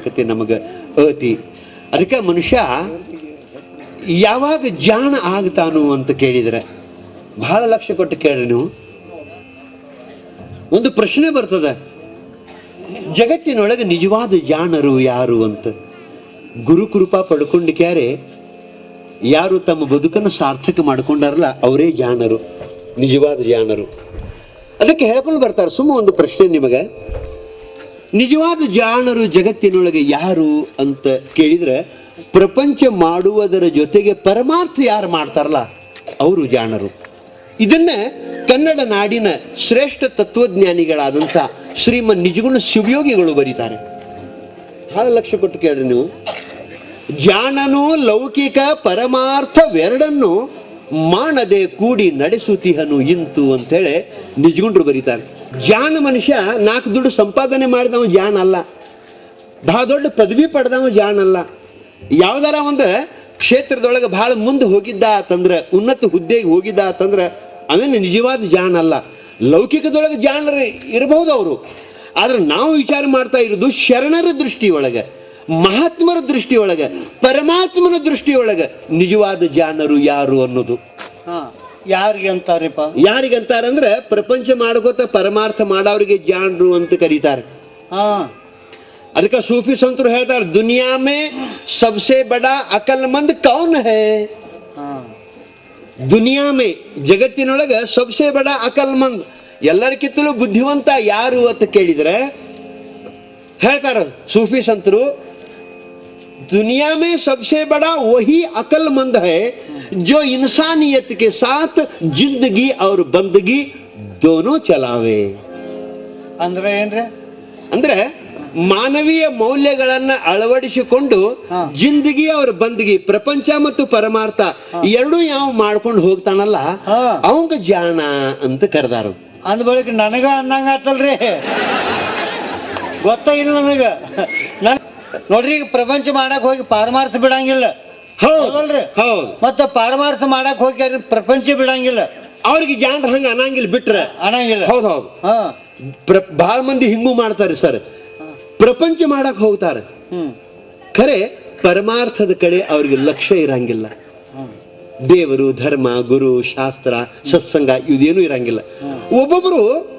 ಅವಶ್ಯಕತೆ ನಮಗ ಅತಿ ಅದಕ್ಕೆ ಮನುಷ್ಯ ಯಾವಾಗ ಜಾಣ ಆಗ್ತಾನು ಅಂತ ಕೇಳಿದ್ರೆ ಬಹಳ ಲಕ್ಷ್ಯ ಕೊಟ್ಟು ಕೇಳ್ರಿ ನೀವು ಒಂದು ಪ್ರಶ್ನೆ ಬರ್ತದೆ ಜಗತ್ತಿನೊಳಗೆ ನಿಜವಾದ ಜಾಣರು ಯಾರು ಅಂತ ಗುರುಕೃಪಾ ಪಡ್ಕೊಂಡಿಕ್ಯಾರೆ ಯಾರು ತಮ್ಮ ಬದುಕನ್ನು ಸಾರ್ಥಕ ಮಾಡ್ಕೊಂಡಾರಲ್ಲ ಅವರೇ ಜಾಣರು ನಿಜವಾದ ಜಾಣರು ಅದಕ್ಕೆ ಹೇಳ್ಕೊಂಡು ಬರ್ತಾರೆ ಸುಮ್ಮ ಒಂದು ಪ್ರಶ್ನೆ ನಿಮಗೆ ನಿಜವಾದ ಜಾಣರು ಜಗತ್ತಿನೊಳಗೆ ಯಾರು ಅಂತ ಕೇಳಿದ್ರೆ ಪ್ರಪಂಚ ಮಾಡುವುದರ ಜೊತೆಗೆ ಪರಮಾರ್ಥ ಯಾರು ಮಾಡ್ತಾರಲ್ಲ ಅವರು ಜಾಣರು ಇದನ್ನ ಕನ್ನಡ ನಾಡಿನ ಶ್ರೇಷ್ಠ ತತ್ವಜ್ಞಾನಿಗಳಾದಂಥ ಶ್ರೀಮನ್ ನಿಜಗುಣ ಶಿವಯೋಗಿಗಳು ಬರೀತಾರೆ ಬಹಳ ಲಕ್ಷ್ಯ ಕೊಟ್ಟು ಕೇಳ್ರಿ ನೀವು ಜಾಣನು ಲೌಕಿಕ ಪರಮಾರ್ಥವೆರಡನ್ನು ಮಾಡದೆ ಕೂಡಿ ನಡೆಸುತ್ತಿಹನು ಇಂತು ಅಂತೇಳಿ ನಿಜಗುಂಡ್ರು ಬರೀತಾರೆ ಜಾಣ ಮನುಷ್ಯ ನಾಲ್ಕು ದುಡ್ಡು ಸಂಪಾದನೆ ಮಾಡಿದವ ಜಾಣ ಅಲ್ಲ ಬಹಳ ದೊಡ್ಡ ಪದವಿ ಪಡೆದವ ಜಾಣ ಅಲ್ಲ ಯಾವ್ದಾರ ಒಂದು ಕ್ಷೇತ್ರದೊಳಗೆ ಬಹಳ ಮುಂದೆ ಹೋಗಿದ್ದ ಅಂತಂದ್ರೆ ಉನ್ನತ ಹುದ್ದೆಗೆ ಹೋಗಿದ್ದ ಅಂತಂದ್ರೆ ಅವೇನು ನಿಜವಾದ ಜಾಣ ಅಲ್ಲ ಲೌಕಿಕದೊಳಗೆ ಜಾಣರು ಇರಬಹುದು ಅವರು ಆದ್ರೆ ನಾವು ವಿಚಾರ ಮಾಡ್ತಾ ಇರೋದು ಶರಣರ ದೃಷ್ಟಿಯೊಳಗೆ ಮಹಾತ್ಮರ ದೃಷ್ಟಿಯೊಳಗೆ ಪರಮಾತ್ಮನ ದೃಷ್ಟಿಯೊಳಗೆ ನಿಜವಾದ ಜಾಣರು ಯಾರು ಅನ್ನೋದು ಹಾ ಯಾರಿಗೆ ಅಂತಾರಿಪ್ಪ ಯಾರಿಗಂತಾರಂದ್ರೆ ಪ್ರಪಂಚ ಮಾಡ್ಕೋತ ಪರಮಾರ್ಥ ಮಾಡೋರಿಗೆ ಜಾಣರು ಅಂತ ಕರೀತಾರೆ ಹಾ ಅದಕ್ಕೆ ಸೂಫಿ ಸಂತರು ಹೇಳ್ತಾರೆ ದುನಿಯಾ ಮೇ ಸಬ್ಸೆ ಬಡ ಅಕಲ್ಮಂದ್ ಕೌನ್ ಹೇ ಹಾ ದುನಿಯಾ ಮೇ ಜಗತ್ತಿನೊಳಗೆ ಸಬ್ಸೆ ಬಡ ಅಕಲ್ಮಂದ್ ಎಲ್ಲರಿಗಿಂತಲೂ ಬುದ್ಧಿವಂತ ಯಾರು ಅಂತ ಕೇಳಿದ್ರೆ ಹೇಳ್ತಾರ ಸೂಫಿ ಸಂತರು दुनिया में सबसे बड़ा वही अक्लमंद है जो इंसानियत के साथ जिंदगी और बंदगी दोनों चलावे ಅಂದ್ರೆ ಏನ್ರಿ ಅಂದ್ರೆ ಮಾನವೀಯ ಮೌಲ್ಯಗಳನ್ನ ಅಳವಡಿಸಿಕೊಂಡು ಹಾ. ಜಿಂದಗಿ ಅವ್ರ ಬಂದಗಿ ಪ್ರಪಂಚ ಮತ್ತು ಪರಮಾರ್ಥ ಎರಡೂ ಯಾವ ಮಾಡ್ಕೊಂಡು ಹೋಗ್ತಾನಲ್ಲ ಹಾ. ಅವಂಗ ಜಾಣ ಅಂತ ಕರೆದಾರ ಅಂದ ಬಳಿಕ ನನಗ ಅನ್ನಂಗ ಆತಲ್ರಿ ಗೊತ್ತ ಇಲ್ಲ ನನಗ ನನ್ ನೋಡ್ರಿ ಈಗ ಪ್ರಪಂಚ ಮಾಡಕ್ ಹೋಗಿ ಪಾರಮಾರ್ಥ ಬಿಡಂಗಿಲ್ಲ ಹೌದಲ್ರಿ ಹೌದು ಮತ್ತ ಪಾರಮಾರ್ಥ ಮಾಡಕ್ ಹೋಗಿ ಪ್ರಪಂಚ ಬಿಡಂಗಿಲ್ಲ ಅವ್ರಿಗೆ ಜಾಣರ ಹಂಗ ಅನ್ನಂಗಿಲ್ಲ ಬಿಟ್ರೆ ಅನ್ನಂಗಿಲ್ಲ ಹೌದು ಹೌದು ಹಾ ಪ್ರ ಬಹಳ ಮಂದಿ ಹಿಂಗೂ ಮಾಡ್ತಾರೆ ಸರ್ ಪ್ರಪಂಚ ಮಾಡಕ್ ಹೋಗ್ತಾರೆ ಹ್ಮ್ ಖರೆ ಪರಮಾರ್ಥದ ಕಡೆ ಅವ್ರಿಗೆ ಲಕ್ಷ್ಯ ಇರಂಗಿಲ್ಲ ಹ್ಮ್ ದೇವರು ಧರ್ಮ ಗುರು ಶಾಸ್ತ್ರ ಸತ್ಸಂಗ ಇದೇನು ಇರಂಗಿಲ್ಲ ಒಬ್ಬೊಬ್ರು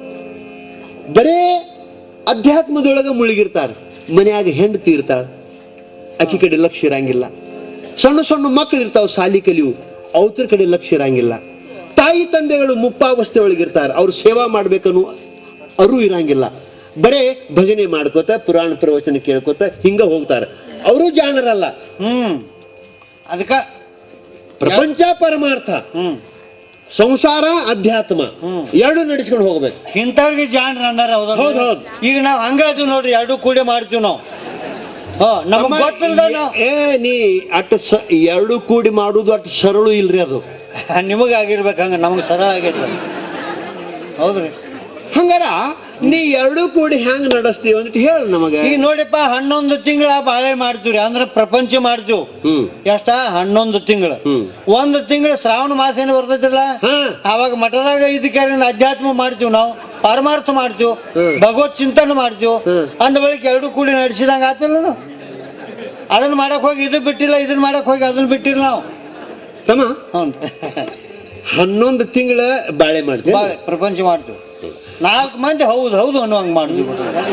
ಬರೇ ಅಧ್ಯಾತ್ಮದೊಳಗೆ ಮುಳುಗಿರ್ತಾರೆ ಮನ್ಯಾಗ ಹೆಂಡತಿ ಇರ್ತಾಳೆ ಆಕಿ ಕಡೆ ಲಕ್ಷ್ಯ ಇರಂಗಿಲ್ಲ ಸಣ್ಣ ಸಣ್ಣ ಮಕ್ಕಳು ಇರ್ತಾವ ಸಾಲಿ ಕಲಿಯು ಅವ್ರ ಕಡೆ ಲಕ್ಷ್ಯ ಇರಂಗಿಲ್ಲ ತಾಯಿ ತಂದೆಗಳು ಮುಪ್ಪಾವಸ್ಥೆ ಒಳಗಿರ್ತಾರೆ ಅವ್ರು ಸೇವಾ ಮಾಡ್ಬೇಕನ್ನು ಅರು ಇರಂಗಿಲ್ಲ ಬರೇ ಭಜನೆ ಮಾಡ್ಕೋತ ಪುರಾಣ ಪ್ರವಚನ ಕೇಳ್ಕೊತ ಹಿಂಗ ಹೋಗ್ತಾರೆ ಅವರು ಜಾಣರಲ್ಲ ಹ್ಮ್ ಅದಕ್ಕ ಪ್ರಪಂಚ ಪರಮಾರ್ಥ ಹ್ಮ್ ಸಂಸಾರ ಅಧ್ಯಾತ್ಮ ಹ್ಮ್. ಎರಡು ನಡೆಸ್ಕೊಂಡು ಹೋಗ್ಬೇಕು ಇಂಥವ್ರಿಗೆ ಜಾಣ್ರ ಅಂದಾರ ಹೌದ್ ಹೌದಾ ಹೌದ್. ಈಗ ನಾವ್ ಹಂಗ ಅದೀವಿ ನೋಡ್ರಿ ಎರಡು ಕೂಡಿ ಮಾಡ್ತೀವಿ ನಾವು ಹಾ ನಮಗ್ ಗೊತ್ತಿಲ್ದ ನಾವು ಏ ನೀ ಅಟ್ ಸ ಎರಡು ಕೂಡಿ ಮಾಡುದು ಅಟ್ ಸರಳು ಇಲ್ರಿ ಅದು ನಿಮಗಾಗಿರ್ಬೇಕು ಹಂಗ ನಮಗ್ ಸರಳ ಆಗೈತೆ ಹೌದ್ರಿ ಹಂಗಾರ ನೀ ಎರಡು ಕೂಡಿ ಹೆಂಗ್ ನಡೆಸ್ತೀವಿ ಅಂತ ಹೇಳ ನಮಗ ಈಗ ನೋಡಿಪ್ಪ ಹನ್ನೊಂದು ತಿಂಗಳ ಬಾಳೆ ಮಾಡ್ತೀವ್ರಿ ಅಂದ್ರೆ ಪ್ರಪಂಚ ಮಾಡ್ತೀವಿ ಹ್ಮ್ ಎಷ್ಟ ಹನ್ನೊಂದು ತಿಂಗಳು ಹ್ಮ್ ಒಂದು ತಿಂಗಳು ಶ್ರಾವಣ ಮಾಸ ಏನು ಬರ್ತೈತಿಲ್ಲ ಹಾ ಅವಾಗ ಮಠದಾಗ ಇದಕ್ಕಾರಿಂದ ಅಧ್ಯಾತ್ಮ ಮಾಡ್ತೀವಿ ನಾವು ಪರಮಾರ್ಥ ಮಾಡ್ತೀವಿ ಹ್ಮ್. ಭಗವತ್ ಚಿಂತನೆ ಮಾಡ್ತೀವಿ ಹ್ಮ್. ಅಂದ ಬಳಿಕ ಎರಡು ಕೂಡಿ ನಡೆಸಿದಂಗ ಆತಿಲ್ಲ ನಾವು ಅದನ್ನ ಮಾಡಕ್ ಹೋಗಿ ಇದು ಬಿಟ್ಟಿಲ್ಲ ಇದನ್ನ ಮಾಡಕ್ ಹೋಗಿ ಅದನ್ನ ಬಿಟ್ಟಿಲ್ಲ ನಾವು ತಮ್ಮ ಹ್ಞೂ ಹನ್ನೊಂದು ತಿಂಗಳ ಬಾಳೆ ಮಾಡ್ತೀವಿ ಬಾಳೆ ಪ್ರಪಂಚ ಮಾಡ್ತೀವಿ ನಾಲ್ಕು ಮಂದಿ ಹೌದು ಹೌದು ಅನ್ನುವಂಗ ಮಾಡ್ತೀವಿ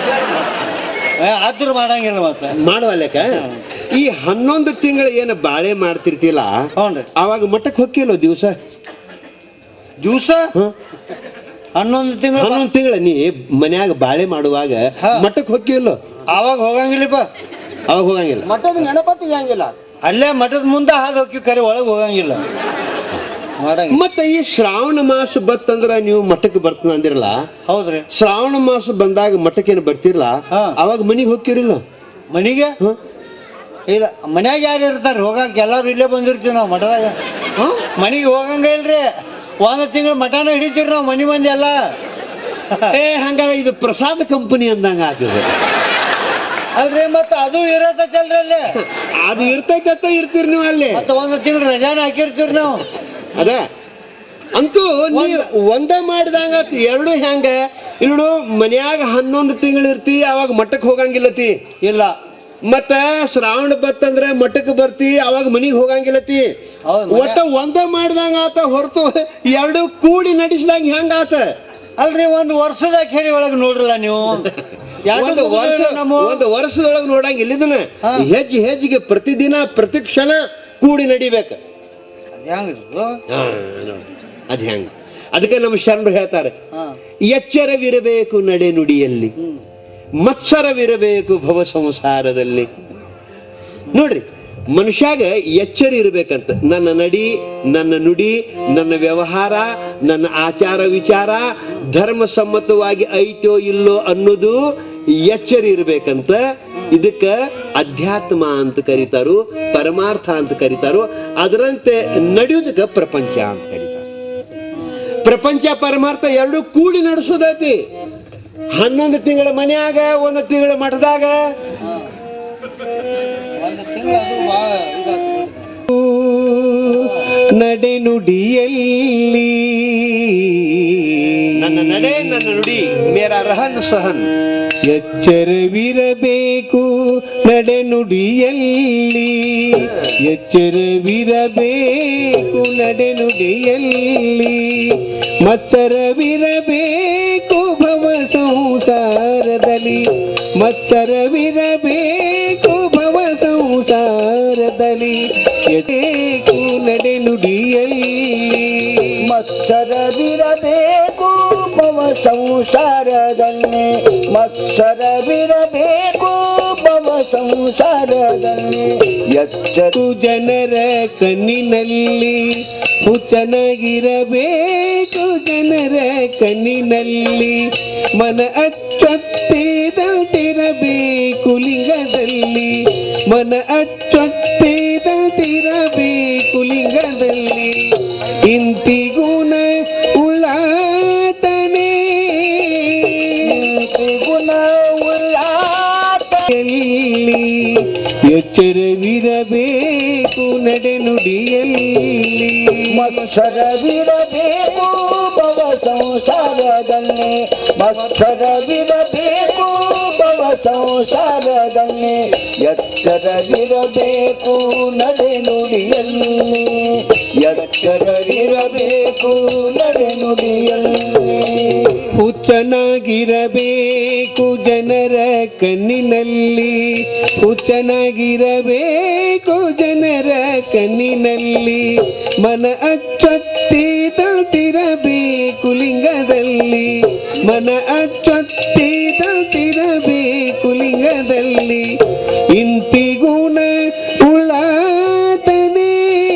ಏ, ಆದ್ರೂ ಮಾಡಂಗಿಲ್ಲ ಮತ್ತೆ ಮಾಡುವಲ್ಲಕ ಈ ಹನ್ನೊಂದು ತಿಂಗಳ ಏನು ಬಾಳೆ ಮಾಡ್ತಿರ್ತಿಲ್ಲ ಹ್ಞೂ ಅವಾಗ ಮಠಕ್ಕೆ ಹೊಕ್ಕಿಲ್ಲ ದಿವಸ ದಿವಸ ಹನ್ನೊಂದು ತಿಂಗಳು ಹನ್ನೊಂದು ತಿಂಗಳ ನೀ ಮನ್ಯಾಗ ಬಾಳೆ ಮಾಡುವಾಗ ಹಾ. ಮಠಕ್ಕೆ ಹೊಕ್ಕಿಲ್ಲ ಅವಾಗ ಹೋಗಂಗಿಲ್ಲಪ್ಪ ಅವಾಗ ಹೋಗಂಗಿಲ್ಲ ಮಠದ ಗಣಪತಿ ಹಂಗಿಲ್ಲ ಅಲ್ಲೇ ಮಠದ ಮುಂದೆ ಹಾದು ಹೋಗಿ ಕರೆ ಒಳಗೆ ಹೋಗಂಗಿಲ್ಲ ಮಾಡಂಗಿಲ್ಲ ಮತ್ತೆ ಈ ಶ್ರಾವಣ ಮಾಸ ಬತ್ತಂದ್ರ ನೀವು ಮಠಕ್ಕೆ ಬರ್ತಾನ ಅಂದಿರಲ್ಲ ಹೌದ್ರಿ ಶ್ರಾವಣ ಮಾಸ ಬಂದಾಗ ಮಠಕ್ಕೇನು ಬರ್ತಿರಲ್ಲ ಹಾ. ಅವಾಗ ಮನಿಗೆ ಹೋಗ್ತಿರಿಲ್ಲ ಮನಿಗೆ ಹ? ಇಲ್ಲ ಮನ್ಯಾಗ ಯಾರು ಇರ್ತಾರ ಹೋಗಕ್ಕೆ ಎಲ್ಲಾರು ಇಲ್ಲೇ ಬಂದಿರ್ತೀವಿ ನಾವು ಮಠದಾಗ ಹ? ಮನಿಗೆ ಹೋಗಂಗ ಇಲ್ರಿ ಒಂದು ತಿಂಗಳು ಮಠನ ಹಿಡಿತೀವಿ ನಾವು ಮನಿ ಮಂದಿ ಎಲ್ಲ ಏ ಹಂಗಾರ ಇದು ಪ್ರಸಾದ ಕಂಪನಿ ಅಂದಂಗ ಆಗ್ತದೆ ಅಲ್ರಿ ಮತ್ತೆ ಅದು ಇರತ್ತಲ್ರಿ ಅಲ್ಲಿ ಅದು ಇರ್ತೈತೆ ಇರ್ತೀರಿ ನೀವು ಅಲ್ಲಿ ಮತ್ತೆ ಒಂದು ತಿಂಗಳು ರಜಾನ ಹಾಕಿರ್ತೀವಿ ನಾವು ಅದ ಅಂತೂ ನೀವು ಒಂದ ಮಾಡಿದಂಗ ಎರಡು ಹೆಂಗ ಇಲ್ಲು ಮನ್ಯಾಗ ಹನ್ನೊಂದು ತಿಂಗಳು ಇರ್ತಿ ಅವಾಗ ಮಠಕ್ಕೆ ಹೋಗಂಗಿಲ್ಲತಿ ಇಲ್ಲ ಮತ್ತ ಶ್ರಾವಣ ಬತ್ತಂದ್ರ ಮಠಕ್ಕೆ ಬರ್ತಿ ಅವಾಗ ಮನಿಗ್ ಹೋಗಂಗಿಲ್ಲತಿ ಹೌದ್ ಮನೆ- ಒಟ್ಟ ಒಂದ ಮಾಡ್ದಂಗ ಆತ ಹೊರತು ಎರಡು ಕೂಡಿ ನಡೆಸಿದಂಗ ಹೆಂಗ ಆತ ಅಲ್ರಿ ಒಂದು ವರ್ಷದ ಖೇರಿ ಒಳಗೆ ನೋಡ್ರಲ್ಲ ನೀವು ಎರಡು ಒಂದು ವರ್ಷ ಮುಗಿದ್ಮೇಲೆ ನಮ್ಮ ಒಂದು ವರ್ಷದೊಳಗೆ ನೋಡಂಗಿಲ್ಲ ಇದನ್ನ ಹಾ. ಹೆಜ್ಜೆ ಹೆಜ್ಜೆಗೆ ಪ್ರತಿದಿನ ಪ್ರತಿ ಕ್ಷಣ ಕೂಡಿ ನಡಿಬೇಕು ಅದ್ ಹೆಂಗ್ರಿ ಇದು? ಅದ್ ಹೆಂಗ ಅದಕ್ಕೆ ನಮ್ಮ ಶರಣರು ಹೇಳ್ತಾರೆ ಹಾ. ಎಚ್ಚರವಿರಬೇಕು ನಡೆ ನುಡಿಯಲ್ಲಿ ಹ್ಮ್. ಮತ್ಸರವಿರಬೇಕು ಭವ ಸಂಸಾರದಲ್ಲಿ ನೋಡ್ರಿ ಮನುಷ್ಯಾಗ ಎಚ್ಚರ ಇರ್ಬೇಕಂತ ನನ್ನ ನಡಿ ನನ್ನ ನುಡಿ ನನ್ನ ವ್ಯವಹಾರ ನನ್ನ ಆಚಾರ ವಿಚಾರ ಧರ್ಮ ಸಮ್ಮತವಾಗಿ ಐತೋ ಇಲ್ಲೋ ಅನ್ನೋದು ಎಚ್ಚರ ಇರ್ಬೇಕಂತ ಇದಕ್ಕ ಅಧ್ಯಾತ್ಮ ಅಂತ ಕರೀತಾರು ಪರಮಾರ್ಥ ಅಂತ ಕರೀತಾರು ಅದರಂತೆ ನಡೆಯುವುದಕ್ಕ ಪ್ರಪಂಚ ಅಂತ ಕರೀತಾರೆ ಪ್ರಪಂಚ ಪರಮಾರ್ಥ ಎರಡು ಕೂಡಿ ನಡೆಸೋದೈತಿ ಹನ್ನೊಂದು ತಿಂಗಳ ಮನ್ಯಾಗ ಒಂದು ತಿಂಗಳ ಮಠದಾಗ ಒಂದು ತಿಂಗಳು ಅದು ಭಾಳ ಇದಾಗ್ತದೆ ನಡೆನುಡಿಯಲ್ಲಿ ನನ್ನ ನಡೆ ನನ್ನ ನುಡಿ ಮೇರ ರಹನ್ ಸಹನ್ ಎಚ್ಚರವಿರಬೇಕು ನಡೆನುಡಿಯಲ್ಲಿ ಎಚ್ಚರವಿರಬೇಕು ನಡೆನುಡಿಯಲ್ಲಿ ಮತ್ಸರವಿರಬೇಕು ಭವ ಸಂಸಾರದಲ್ಲಿ ಮತ್ಸರವಿರಬೇಕು ಭವ ಸಂಸಾರದಲ್ಲಿ ಎದೇಕು ನಡೆನುಡಿಯಲ್ಲಿ ಮತ್ಸರವಿರಬೇಕು ಭವ ಸಂಸಾರದಲ್ಲಿ ಮತ್ಸರವಿರಬೇಕು ಭವ ಸಂಸಾರದಲ್ಲಿ ಎಚ್ಚರ ು ಜನರ ಕಣ್ಣಿನಲ್ಲಿ ಹುಚ್ಚನಾಗಿರಬೇಕು ಜನರ ಕಣ್ಣಿನಲ್ಲಿ ಮನ ಅಚ್ಚೊತ್ತೇದಂತಿರಬೇಕು ಲಿಂಗದಲ್ಲಿ ಮನ ಅಚ್ಚೊತ್ತೇದಂತಿರಬೇಕು ಲಿಂಗದಲ್ಲಿ ಇಂತಿಗುಣ ಉಳ್ಳಾತನೇ ಗುಣ ಉಲ್ಲಾಸ ಎಲ್ಲಿ ಎಚ್ಚರವಿರಬೇಕು ನಡೆನುಡಿಯಲ್ಲಿ ಮತ್ಸರವಿರಬೇಕು ಭವ ಸಂಸಾರದಲ್ಲಿ ಮತ್ಸರವಿರಬೇಕು ಭವ ಸಂಸಾರದಲ್ಲಿ ಎಚ್ಚರವಿರಬೇಕು ನಡೆ ನುಡಿಯಲ್ಲಿ ಎಚ್ಚರವಿರಬೇಕು ನಡೆ ನುಡಿಯಲ್ಲಿ ಹುಚ್ಚನಾಗಿರಬೇಕು ಜನರ ಕಣ್ಣಿನಲ್ಲಿ ಹುಚ್ಚನಾಗಿರಬೇಕು ಜನರ ಕಣ್ಣಿನಲ್ಲಿ ಮನ ಅಚ್ಚೊತ್ತಿದಂತಿರಬೇಕು ಲಿಂಗದಲ್ಲಿ ಮನ ಅಚ್ಚೊತ್ತಿದಂತಿರಬೇಕು ಲಿಂಗದಲ್ಲಿ ಇಂತಿಗುಣ ಉಳ್ಳಾತನೇ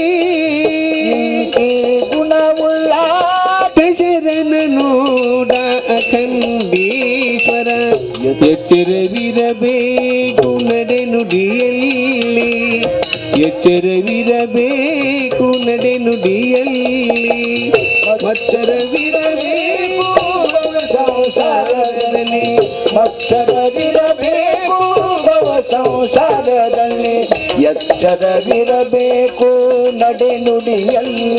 ಗುಣವುಳ್ಳ ಶರಣ ನೋಡ ಅಖಂಡೇಶ್ವರ ಎಚ್ಚರವಿರಬೇಕು ನಡೆ ನುಡಿಯಲ್ಲಿ ಎಚ್ಚರವಿರಬೇಕು ನಡೆ ನುಡಿಯಲ್ಲಿ ಮತ್ಸರವಿರಬೇಕು ಸಂಸಾರದಲ್ಲಿ ಅಕ್ಷರವಿರಬೇಕು ಭವ ಸಂಸಾರದಲ್ಲಿ ಎಚ್ಚರವಿರಬೇಕು ನಡೆ ನುಡಿಯಲ್ಲಿ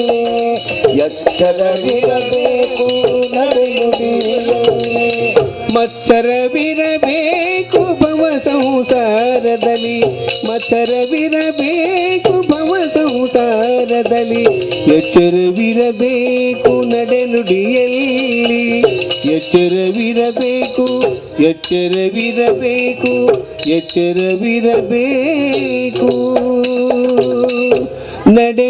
ಎಚ್ಚರವಿರಬೇಕು ನಡೆ ನುಡಿಯಲ್ಲಿ ಮತ್ಸರವಿರಬೇಕು ಭವ ಸಂಸಾರದಲ್ಲಿ ಮತ್ಸರವಿರಬೇಕು ಭವ ಸಂಸಾರದಲ್ಲಿ ಎಚ್ಚರವಿರಬೇಕು ನಡೆ ನುಡಿಯಲ್ಲಿ ಎಚ್ಚರವಿರಬೇಕು ಎಚ್ಚರವಿರಬೇಕು ಎಚ್ಚರವಿರಬೇಕು ನಡೆ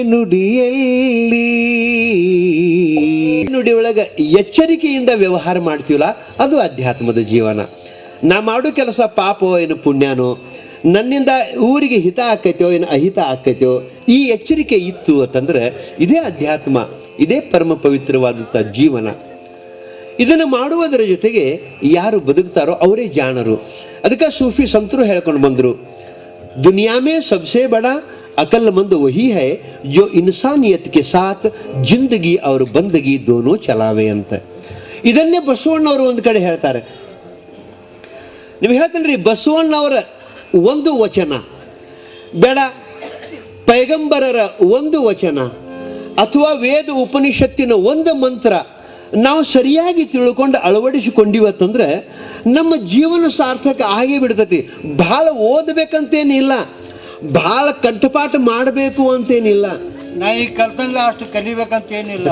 ನುಡಿಯಲ್ಲಿ ನುಡಿ ಒಳಗ ಎಚ್ಚರಿಕೆಯಿಂದ ವ್ಯವಹಾರ ಮಾಡ್ತೀವಲ್ಲ ಅದು ಅಧ್ಯಾತ್ಮದ ಜೀವನ ನಾ ಮಾಡೋ ಕೆಲಸ ಪಾಪೋ ಏನು ಪುಣ್ಯನೋ ನನ್ನಿಂದ ಊರಿಗೆ ಹಿತ ಆಕೈತೋ ಏನು ಅಹಿತ ಆಕೈತೋ ಈ ಎಚ್ಚರಿಕೆ ಇತ್ತು ಅಂತಂದ್ರೆ ಇದೇ ಅಧ್ಯಾತ್ಮ ಇದೇ ಪರಮ ಪವಿತ್ರವಾದಂಥ ಜೀವನ ಇದನ್ನು ಮಾಡುವುದರ ಜೊತೆಗೆ ಯಾರು ಬದುಕ್ತಾರೋ ಅವರೇ ಜಾಣರು ಅದಕ್ಕೆ ಸೂಫಿ ಸಂತರು ಹೇಳ್ಕೊಂಡು ಬಂದರು दुनिया में सबसे बड़ा अक्लमंद वही है जो इंसानियत के साथ जिंदगी और बंदगी दोनों ಚಲಾವೆ ಅಂತ ಇದನ್ನೇ ಬಸವಣ್ಣವರು ಒಂದು ಕಡೆ ಹೇಳ್ತಾರೆ ನೀವು ಹೇಳ್ತೇನೆ ಬಸವಣ್ಣವರ ಒಂದು ವಚನ ಬೇಡ ಪೈಗಂಬರರ ಒಂದು ವಚನ ಅಥವಾ ವೇದ ಉಪನಿಷತ್ತಿನ ಒಂದು ಮಂತ್ರ ನಾವು ಸರಿಯಾಗಿ ತಿಳ್ಕೊಂಡು ಅಳವಡಿಸಿಕೊಂಡಿವತ್ತಂದ್ರೆ ನಮ್ಮ ಜೀವನ ಸಾರ್ಥಕ ಆಗೇ ಬಿಡ್ತತಿ ಬಹಳ ಓದಬೇಕಂತೇನಿಲ್ಲ ಬಹಳ ಕಂಠಪಾಠ ಮಾಡಬೇಕು ಅಂತೇನಿಲ್ಲ ನಾ ಈಗ ಕಲ್ತಂಗ ಅಷ್ಟು ಕಲಿಬೇಕಂತ ಏನಿಲ್ಲ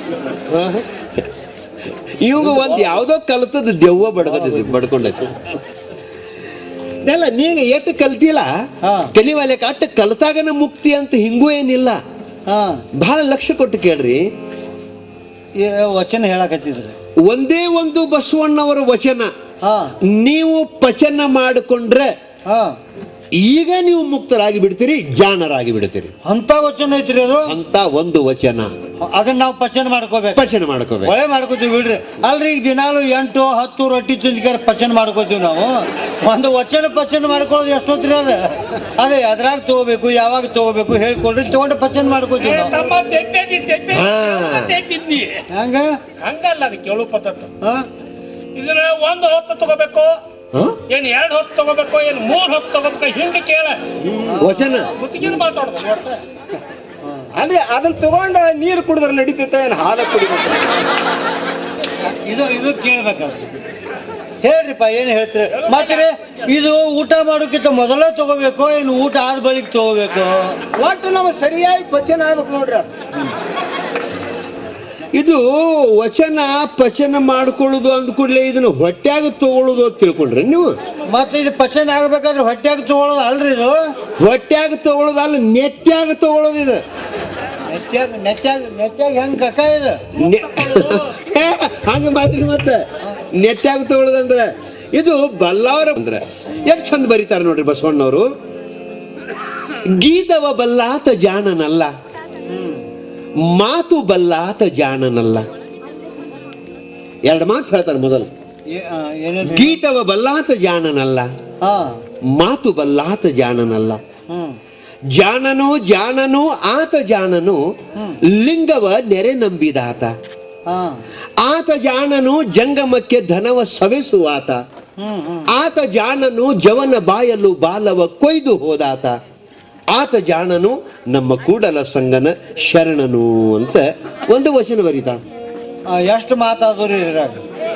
ಇವಾಗ ಒಂದ್ ಯಾವ್ದೋ ಕಲ್ತದ ದೆವ್ವ ಬಡ್ಕತೈತಿ ಬಡ್ಕೊಂಡೈತಿ ಅಲ್ಲ ನೀಗ ಎಷ್ಟು ಕಲ್ತಿಲ್ಲ ಹಾ. ಕಲಿವಾಲೆಕ ಅಟ್ಟ ಕಲ್ತಾಗನ ಮುಕ್ತಿ ಅಂತ ಹಿಂಗೂ ಏನಿಲ್ಲ ಹಾ ಬಹಳ ಲಕ್ಷ್ಯ ಕೊಟ್ಟು ಕೇಳ್ರಿ ಈ ವಚನ ಹೇಳಕತ್ತಿದ್ರಿ ಒಂದೇ ಒಂದು ಬಸವಣ್ಣವರ ವಚನ ಹಾ ನೀವು ಪಚನ ಮಾಡಿಕೊಂಡ್ರೆ ಹಾ ಈಗ ನೀವು ಮುಕ್ತರಾಗಿ ಬಿಡ್ತೀರಿ ಜಾಣರಾಗಿ ಬಿಡ್ತೀರಿ ಅಂತ ವಚನ ಐತ್ರಿ ಅದು ಅಂತ ಒಂದು ವಚನ ಅದನ್ನ ನಾವು ಪಚನ ಮಾಡ್ಕೋಬೇಕು ಪಚನ ಮಾಡ್ಕೋಬೇಕು ಒಳ್ಳೆ ಮಾಡ್ಕೋತೀವಿ ಬಿಡ್ರಿ ಅಲ್ರಿ ಈಗ ದಿನಾಲು ಎಂಟು ಹತ್ತು ರೊಟ್ಟಿ ತಿಂದ್ಕಾರ ಪಚನ ಮಾಡ್ಕೋತೀವಿ ನಾವು ಒಂದು ವಚನ ಪಚನ ಮಾಡ್ಕೊಳ್ಳೋದು ಎಷ್ಟೊತ್ರಿ ಅದ ಅದೇ ಅದ್ರಾಗ ತಗೋಬೇಕು ಯಾವಾಗ ತಗೋಬೇಕು ಹೇಳ್ಕೊಡ್ರಿ ತಗೊಂಡು ಪಚನ ಮಾಡ್ಕೋತೀವಿ ನಾವು ತಮ್ಮ ತೆಪ್ಪೆದಿ ತೆಪ್ಪೆ ಹಾ. ತೆಪ್ಪಿದ್ನಿ ಹಂಗ ಹಂಗಲ್ಲ ಅದು ಕೇಳು ಪದ್ಧತಿ ಹಾ? ಇದನ್ನ ಒಂದು ಹೊತ್ತು ತಗೋಬೇಕು ಹ? ಏನ್ ಎರಡು ಹೊತ್ತು ತಗೋಬೇಕು ಏನ್ ಮೂರ್ ಹೊತ್ತು ತಗೋಬೇಕು ಹಿಂಗೆ ಕೇಳ ವಚನ ಮುತ್ತಿಗಿನ ಮಾತಾಡೋದು ಒಟ್ಟು. ಅಂದ್ರೆ ಅದನ್ನ ತಗೊಂಡ ನೀರು ಕುಡಿದ್ರೆ ನಡೀತೈತೆ ಏನ್ ಹಾಲು ಕುಡಿಬೇಕು ಇದು ಇದು ಕೇಳ್ಬೇಕಲ್ಲ ಹೇಳ್ರಿಪ್ಪ ಏನು ಹೇಳ್ತೀರಿ ಮತ್ತೆ ಇದು ಊಟ ಮಾಡೋಕ್ಕಿಂತ ಮೊದಲೇ ತಗೋಬೇಕು ಏನು ಊಟ ಆದ ಬಳಿಕ ತಗೋಬೇಕು ಒಟ್ಟು ನಮಗೆ ಸರಿಯಾಗಿ ಪಚನ ಆಗ್ಬೇಕು ನೋಡ್ರಿ ಅದು. ಇದು ವಚನ ಪಚನ ಮಾಡ್ಕೊಳ್ಳೋದು ಅಂದ ಕೂಡಲೇ ಇದನ್ನ ಹೊಟ್ಯಾಗ ತಗೊಳ್ಳೋದು ಅಂತ ತಿಳ್ಕೊಂಡ್ರಿ ನೀವು ಮತ್ತೆ ಇದು ಪಚನ ಆಗ್ಬೇಕಾದ್ರೆ ಹೊಟ್ಯಾಗ ತಗೊಳ್ಳೋದು ಅಲ್ರಿ ಇದು ಹೊಟ್ಯಾಗ ತಗೊಳ್ಳೋದು ಅಲ್ಲ ನೆತ್ಯಾಗ ತಗೊಳ್ಳೋದು ಇದು ನೆತ್ಯಾಗ ನೆತ್ಯಾಗ ನೆತ್ಯಾಗ ಹೆಂಗ್ ಕಕ್ಕ ಇದು ನೆ- ಹೇ, ಹಂಗ ಮಾಡ್ರಿ ಮತ್ತೆ ನೆತ್ಯಾಗ ತಗೊಳ್ಳೋದಂದ್ರೆ ಇದು ಬಲ್ಲವರ ಅಂದ್ರೆ ಎಷ್ಟು ಚಂದ ಬರೀತಾರೆ ನೋಡ್ರಿ ಬಸವಣ್ಣವರು ಗೀತವ ಬಲ್ಲಾತ ಜಾಣನಲ್ಲ ಮಾತು ಬಲ್ಲಾತ ಜಾಣನಲ್ಲ ಎರಡು ಮಾತು ಹೇಳ್ತಾರೆ ಮೊದಲು ಏ- ಆ, ಏನೇನ್ ಗೀತವ ಬಲ್ಲಾತ ಜಾಣನಲ್ಲ ಹಾ ಮಾತು ಬಲ್ಲಾತ ಜಾಣನಲ್ಲ ಹ್ಮ್ ಜಾಣನು ಜಾಣನು ಆತ ಜಾಣನು ಲಿಂಗವ ನೆರೆ ನಂಬಿದಾತ ಹಾ ಆತ ಜಾಣನು ಜಂಗಮಕ್ಕೆ ಧನವ ಸವೆಸುವಾತ ಹ್ಮ್ ಹ್ಮ್ ಆತ ಜಾಣನು ಜವನ ಬಾಯಲು ಬಾಲವ ಕೊಯ್ದು ಹೋದಾತ ಆತ ಜಾಣನು ನಮ್ಮ ಕೂಡಲ ಸಂಗನ ಶರಣನು ಅಂತ ಒಂದು ವಚನ ಬರೀತ ಆ, ಎಷ್ಟು ಮಾತಾದ್ರು ಇದ್ರಾಗ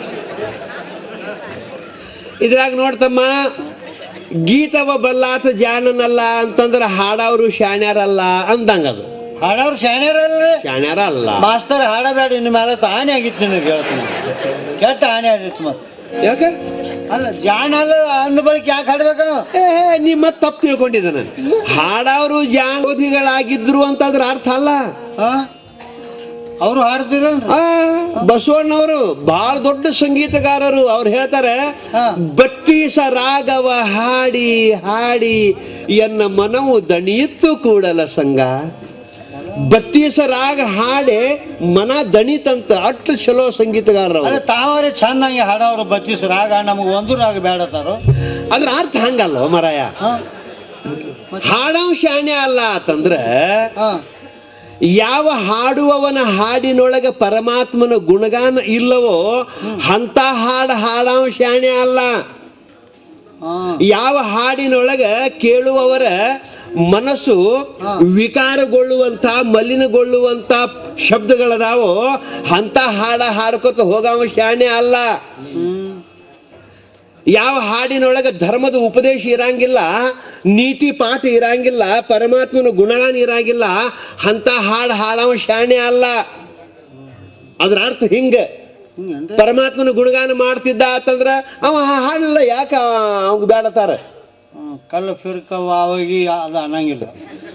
ಇದ್ರಾಗ ನೋಡ್ತಮ್ಮ ಗೀತವ ಬಲ್ಲಾತ ಜಾಣನಲ್ಲ ಅಂತಂದ್ರ ಹಾಡವ್ರು ಶಾಣ್ಯಾರಲ್ಲ ಅಂದಂಗ ಅದು ಹಾಡವ್ರು ಶಾಣ್ಯರಲ್ರಿ ಶಾಣ್ಯಾರ ಅಲ್ಲ ಮಾಸ್ತರ್ ಹಾಡಬೇಡ ಇನ್ನು ಮೇಲೆ ಆನೆ ಆಗಿತ್ತು ನಿನಗೆ ಹೇಳ್ತೀನಿ ಕೆಟ್ಟ ಆನೆ ಆಗಿತ್ತು ಮತ್ತೆ ಯಾಕೆ ಅಲ್ಲ ಜಾಣ ಅಲ್ಲ ಅಂದ ಬಳಿಕ ಯಾಕೆ ಹಾಡ್ಬೇಕು ಏ ನೀ ಮತ್ ತಪ್ಪು ತಿಳ್ಕೊಂಡಿದ್ದಾನ ಹಾಡವ್ರು ಜಾನೋಧಿಗಳಾಗಿದ್ರು ಅಂತಂದ್ರ ಅರ್ಥ ಅಲ್ಲ ಹಾ ಅವರು ಹಾಡ್ತೀರೇನ್ರಿ ಆ, ಬಸವಣ್ಣವರು ಬಹಳ ದೊಡ್ಡ ಸಂಗೀತಗಾರರು ಅವ್ರು ಹೇಳ್ತಾರೆ ಹಾ. ಬತ್ತೀಸ ರಾಗವ ಹಾಡಿ ಹಾಡಿ ಎನ್ನ ಮನವು ದಣಿಯಿತ್ತು ಕೂಡಲ ಸಂಗ ಬತ್ತೀಸ ರಾಗ ಹಾಡೆ ಮನ ದಣಿತಂತ ಅಷ್ಟು ಚಲೋ ಸಂಗೀತಗಾರರು ಅಲ್ಲ ತಾವರೇ ಚಂದಂಗೆ ಹಾಡವ್ರು ಬಚ್ಚಿಸ್ ರಾಗ ನಮಗೆ ಒಂದು ರಾಗ ಬೇಡತಾರು ಅದ್ರ ಅರ್ಥ ಹಂಗಲ್ಲ ಮರಾಯ ಹಾ ಹಾಡವ್ ಶಾಣೆ ಅಲ್ಲ ಅಂತಂದ್ರೆ ಹಾ ಯಾವ ಹಾಡುವವನ ಹಾಡಿನೊಳಗೆ ಪರಮಾತ್ಮನ ಗುಣಗಾನ ಇಲ್ಲವೋ ಅಂತ ಹಾಡು ಹಾಡವ ಶಾಣೆ ಅಲ್ಲ ಹಾ ಯಾವ ಹಾಡಿನೊಳಗ ಕೇಳುವವರ ಮನಸ್ಸು ಹಾ. ವಿಕಾರಗೊಳ್ಳುವಂತ ಮಲಿನಗೊಳ್ಳುವಂತ ಶಬ್ದಗಳದಾವೋ ಅಂತ ಹಾಡ ಹಾಡ್ಕೊತ ಹೋಗವ ಶಾಣೆ ಅಲ್ಲ ಹ್ಮ್ ಯಾವ ಹಾಡಿನೊಳಗೆ ಧರ್ಮದ ಉಪದೇಶ ಇರಂಗಿಲ್ಲ ನೀತಿ ಪಾಠ ಇರಂಗಿಲ್ಲ ಪರಮಾತ್ಮನ ಗುಣಗಾನ ಇರಂಗಿಲ್ಲ ಅಂತ ಹಾಡು ಹಾಡವ ಶಾಣೆ ಅಲ್ಲ ಅದ್ರ ಅರ್ಥ ಹಿಂಗ ಹಿಂಗೇನ್ರಿ? ಪರಮಾತ್ಮನ ಗುಣಗಾನ ಮಾಡ್ತಿದ್ದ ಅಂತಂದ್ರ ಅವ ಹಾಡಲ್ಲ ಯಾಕ ಅವಂಗ ಬೇಡತಾರ ಹ್ಮ್, ಕಲ್ಲು ಫಿರ್ಕ ಅವಾಗಿ ಅದು ಅನ್ನಂಗಿಲ್ಲ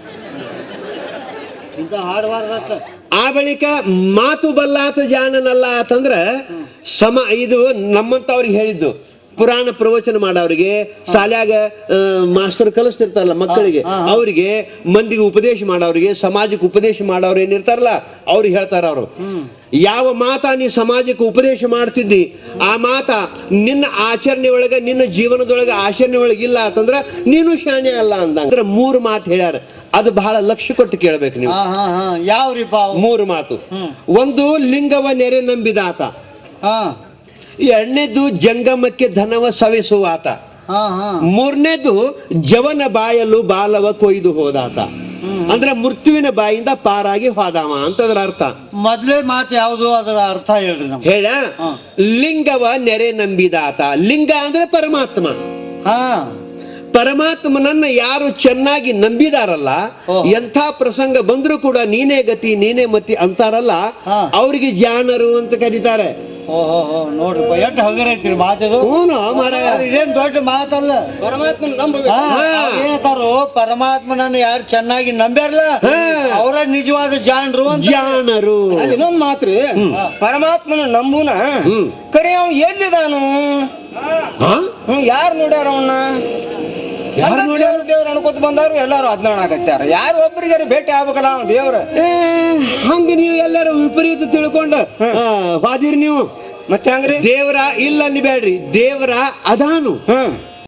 ಇಂಥ ಹಾಡಬಾರ್ದತ್ತ ಆ ಬಳಿಕ ಮಾತು ಬಲ್ಲಾತ ಜಾಣನಲ್ಲ ಅಂತಂದ್ರ ಸಮ ಇದು ನಮ್ಮಂತವ್ರಿಗೆ ಹೇಳಿದ್ದು ಪುರಾಣ ಪ್ರವಚನ ಮಾಡವ್ರಿಗೆ ಶಾಲ್ಯಾಗ ಆ, ಮಾಸ್ತರ್ ಕಲಿಸ್ತಿರ್ತಾರಲ್ಲ ಮಕ್ಕಳಿಗೆ ಹಾ, ಹಾ. ಅವರಿಗೆ ಮಂದಿಗೆ ಉಪದೇಶ ಮಾಡೋರಿಗೆ ಸಮಾಜಕ್ಕೆ ಉಪದೇಶ ಮಾಡೋರು ಏನಿರ್ತಾರಲ್ಲ ಅವ್ರಿಗೆ ಹೇಳ್ತಾರ ಅವರು ಹ್ಮ್ ಯಾವ ಮಾತ ನೀ ಸಮಾಜಕ್ಕೆ ಉಪದೇಶ ಮಾಡ್ತಿದ್ದಿ ಆ ಮಾತ ನಿನ್ನ ಆಚರಣೆ ಒಳಗ ನಿನ್ನ ಜೀವನದೊಳಗ ಆಚರಣೆ ಒಳಗೆ ಇಲ್ಲ ಅಂತಂದ್ರ ನೀನು ಶಾಣೆ ಅಲ್ಲ ಅಂದಂಗ ಅಂದ್ರೆ ಮೂರು ಮಾತು ಹೇಳ್ಯಾರ ಅದು ಬಹಳ ಲಕ್ಷ್ಯ ಕೊಟ್ಟು ಕೇಳ್ಬೇಕು ನೀವು ಹಾ ಹಾ ಹಾ ಯಾವ್ರಿಪ್ಪ ಅವು? ಮೂರು ಮಾತು ಹ್ಮ್. ಒಂದು ಲಿಂಗವ ನೆರೆ ನಂಬಿದಾತ ಹಾ ಎರಡನೇದು ಜಂಗಮಕ್ಕೆ ಧನವ ಸವೆಸುವಾತ ಹಾ ಹಾ ಮೂರನೇದು ಜವನ ಬಾಯಲು ಬಾಲವ ಕೊಯ್ದು ಹೋದಾತ ಅಂದ್ರೆ ಮೃತ್ಯುವಿನ ಬಾಯಿಂದ ಪಾರಾಗಿ ಹೋದಾವ ಅಂತ ಅದರ ಅರ್ಥ ಮೊದ್ಲೇ ಮಾತು ಯಾವುದು ಅದರ ಅರ್ಥ ಹೇಳ್ರಿ ನಮ್ಗೆ ಹೇಳ ಹಾ. ಲಿಂಗವ ನೆರೆ ನಂಬಿದಾತ ಲಿಂಗ ಅಂದ್ರೆ ಪರಮಾತ್ಮ ಹಾ ಪರಮಾತ್ಮನನ್ನ ಯಾರು ಚೆನ್ನಾಗಿ ನಂಬಿದಾರಲ್ಲ ಓ. ಎಂಥ ಪ್ರಸಂಗ ಬಂದ್ರು ಕೂಡ ನೀನೇ ಗತಿ ನೀನೇ ಮತಿ ಅಂತಾರಲ್ಲ ಹಾ. ಅವರಿಗೆ ಜಾಣರು ಅಂತ ಕರೀತಾರೆ ಓಹೋ ಹೋ ನೋಡ್ರಿಪ್ಪ ಎಷ್ಟು ಹಗರೈತ್ರಿ ಮಾತಿದು ಹೂನು ಮಾರಾಯ ಅದು ಇದೇನ್ ದೊಡ್ಡ ಮಾತಲ್ಲ ಪರಮಾತ್ಮನ ನಂಬಬೇಕು ಹಾ, ಹಾ. ಅವ್ರ್ ಏನಂತಾರು ಪರಮಾತ್ಮನನ್ನ ಯಾರು ಚೆನ್ನಾಗಿ ನಂಬ್ಯಾರಲ್ಲ ಹಾ. ಅವರ ನಿಜವಾದ ಜಾಣರು ಅಂತ ಜಾಣರು ಅಲ್ಲಿ ಇನ್ನೊಂದ್ ಮಾತ್ರಿ ಪರಮಾತ್ಮನ ನಂಬುನ ಹ್ಮ್ ಕರೆ ಅವ್ ಎಲ್ಲಿದಾನು ಹಾ? ಹ್ಮ್ ಯಾರು ನೋಡ್ಯಾರ ಅವನ್ನ ಯಾರ್ ನೋಡ್ಯಾರ? ದೇವ್ರ ಅನ್ಕೋತ ಬಂದಾರು ಎಲ್ಲಾರು ಅದ್ನಾಣ ಆಗತ್ತಾರ ಯಾರು ಒಬ್ರಿಗೆ ಭೇಟಿ ಆಗ್ಬೇಕಲ್ಲ ಅವ್ನ ದೇವ್ರ ಏ, ಹಂಗ ನೀವು ಎಲ್ಲರೂ ವಿಪರೀತ ತಿಳ್ಕೊಂಡ ಆ, ಹೋದಿರಿ ನೀವು ಮತ್ತೆ ಹಂಗ್ರಿ ದೇವರ ಇಲ್ಲ ಬೇಡ್ರಿ ದೇವರ ಅದಾನು ಹ್ಮ್